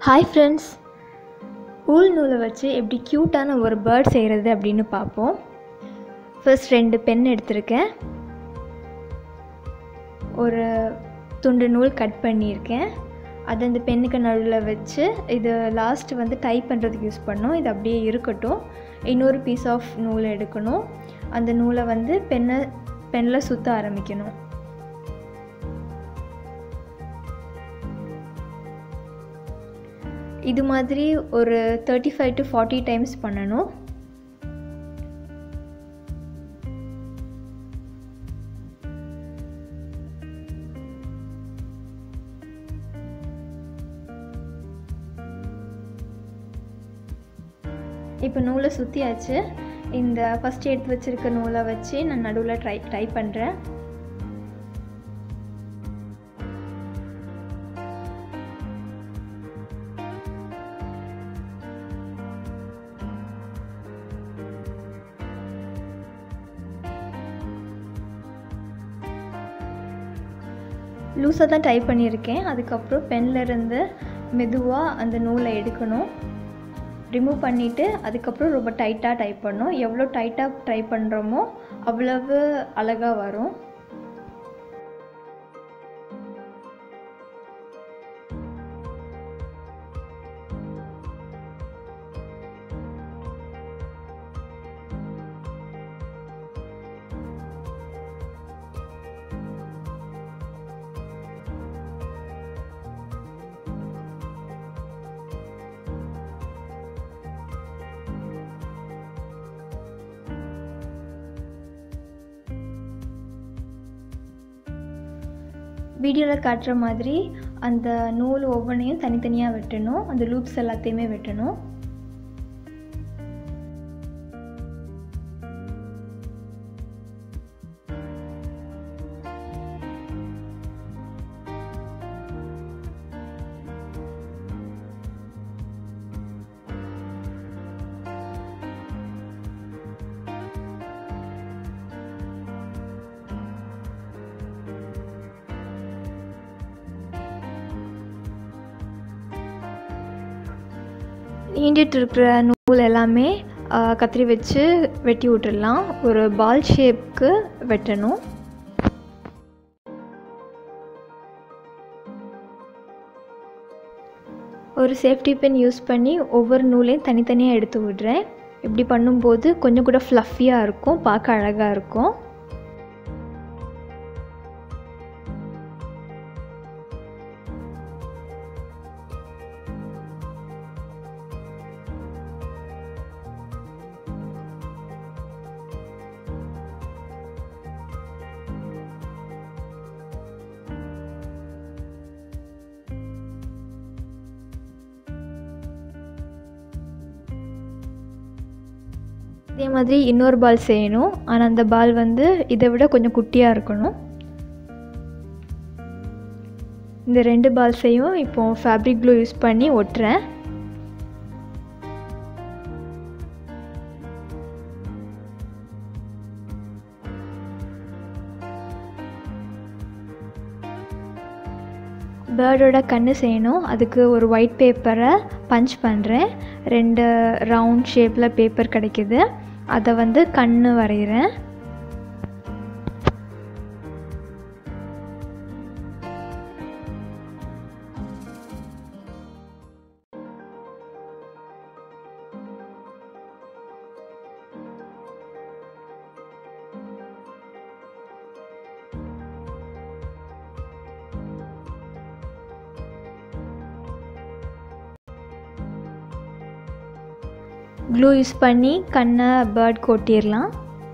hi friends wool நூலை வச்சு எப்படி க்யூட்டான ஒரு பேர்ட் செய்கிறது அப்படின்னு பார்ப்போம் ஃபர்ஸ்ட் ரெண்டு பென் எடுத்திருக்கேன் ஒரு துண்டு நூல் கட் பண்ணியிருக்கேன் அதை இந்த பென்னுக்கு நடுவில் வச்சு இது லாஸ்ட் வந்து டைப் பண்ணுறதுக்கு யூஸ் பண்ணோம் இது அப்படியே இருக்கட்டும் இன்னொரு பீஸ் ஆஃப் நூல் எடுக்கணும் அந்த நூலை வந்து பென்னை பென்னில் சுற்ற ஆரம்பிக்கணும் இது மாதிரி ஒரு thirty five to forty times பண்ணணும் இப்போ நூலை சுற்றியாச்சு இந்த ஃபஸ்ட் எடுத்து வச்சுருக்க நூலை வச்சு நான் நடுவில் ட்ரை ட்ரை பண்ணுறேன் லூஸாக தான் டைப் பண்ணியிருக்கேன் அதுக்கப்புறம் பென்லேருந்து மெதுவாக அந்த நூலை எடுக்கணும் ரிமூவ் பண்ணிவிட்டு அதுக்கப்புறம் ரொம்ப டைட்டாக டைப் பண்ணணும் எவ்வளோ டைட்டாக ட்ரை பண்ணுறோமோ அவ்வளவு அழகாக வரும் வீடியோவில் காட்டுற மாதிரி அந்த நூல் ஒவ்வொன்றையும் தனித்தனியாக வெட்டணும் அந்த லூப்ஸ் எல்லாத்தையுமே வெட்டணும் நீண்டிட்டு இருக்கிற நூல் எல்லாமே கத்திரி வச்சு வெட்டி விட்டுடலாம் ஒரு பால் ஷேப்க்கு வெட்டணும் ஒரு சேஃப்டி பென் யூஸ் பண்ணி ஒவ்வொரு நூலையும் தனித்தனியாக எடுத்து விடுறேன் இப்படி பண்ணும்போது கொஞ்சம் கூட ஃப்ளஃபியாக இருக்கும் பார்க்க அழகாக இருக்கும் இதே மாதிரி இன்னொரு பால் செய்யணும் ஆனால் அந்த பால் வந்து இதை விட கொஞ்சம் குட்டியாக இருக்கணும் இந்த ரெண்டு பால்ஸையும் இப்போது ஃபேப்ரிக் க்ளூ யூஸ் பண்ணி ஒட்டுறேன் பேர்டோட கண்ணு செய்யணும் அதுக்கு ஒரு ஒயிட் பேப்பரை பஞ்ச் பண்ணுறேன் ரெண்டு ரவுண்ட் ஷேப்பில் பேப்பர் கிடைக்கிது அதை வந்து கண் வரைகிறேன் க்ளூ யூஸ் பண்ணி கண்ணை பேர்ட் கொட்டிடலாம்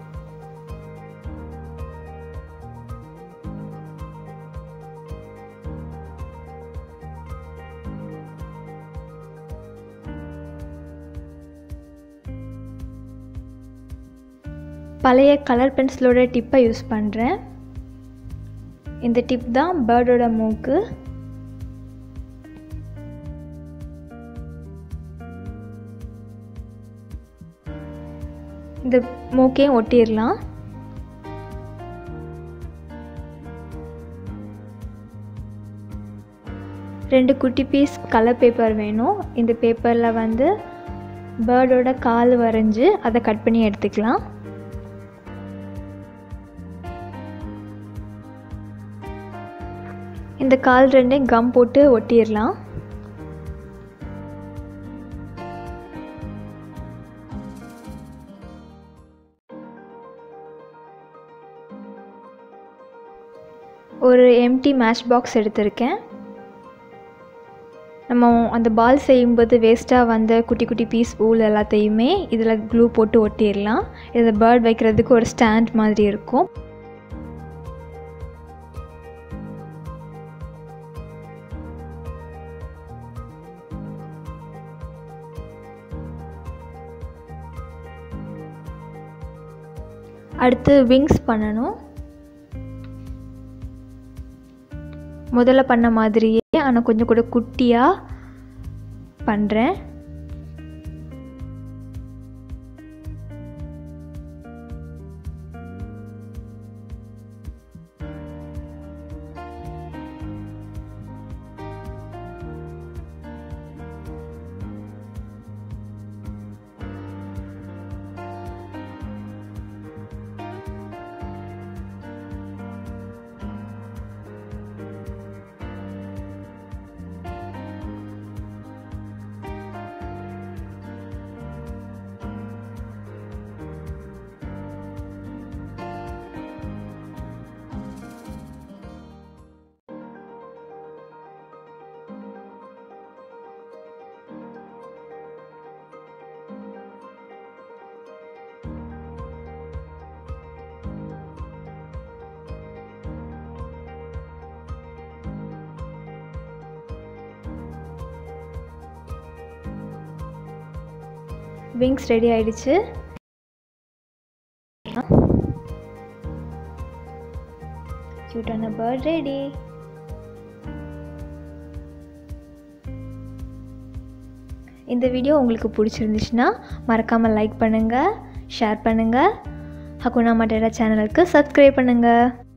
பழைய கலர் பென்சிலோட டிப்பை யூஸ் பண்ணுறேன் இந்த டிப் தான் பேர்டோட மூக்கு இந்த மூக்கையும் ஒட்டிடலாம் ரெண்டு குட்டி பீஸ் கலர் பேப்பர் வேணும் இந்த பேப்பரில் வந்து பேர்டோட கால் வரைஞ்சி அதை கட் பண்ணி எடுத்துக்கலாம் இந்த கால் ரெண்டையும் கம் போட்டு ஒட்டிடலாம் ஒரு எம்டி மேட்ச் பாக்ஸ் எடுத்திருக்கேன் நம்ம அந்த பால் செய்யும்போது வேஸ்ட்டாக வந்த குட்டி குட்டி பீஸ் ஊல் எல்லாத்தையுமே இதில் க்ளூ போட்டு ஒட்டிடலாம் இதை பேர்ட் வைக்கிறதுக்கு ஒரு ஸ்டாண்ட் மாதிரி இருக்கும் அடுத்து விங்ஸ் பண்ணணும் முதல்ல பண்ண மாதிரியே ஆனால் கொஞ்சம் கூட குட்டியாக பண்ணுறேன் விங்ஸ் ரெடி ஆயிடுச்சு க்யூட்டான பேர்ட் ரெடி இந்த வீடியோ உங்களுக்கு பிடிச்சிருந்துச்சுன்னா மறக்காமல் லைக் பண்ணுங்கள் ஷேர் பண்ணுங்கள் ஹகுனா மட்டேரா சேனலுக்கு சப்ஸ்கிரைப் பண்ணுங்கள்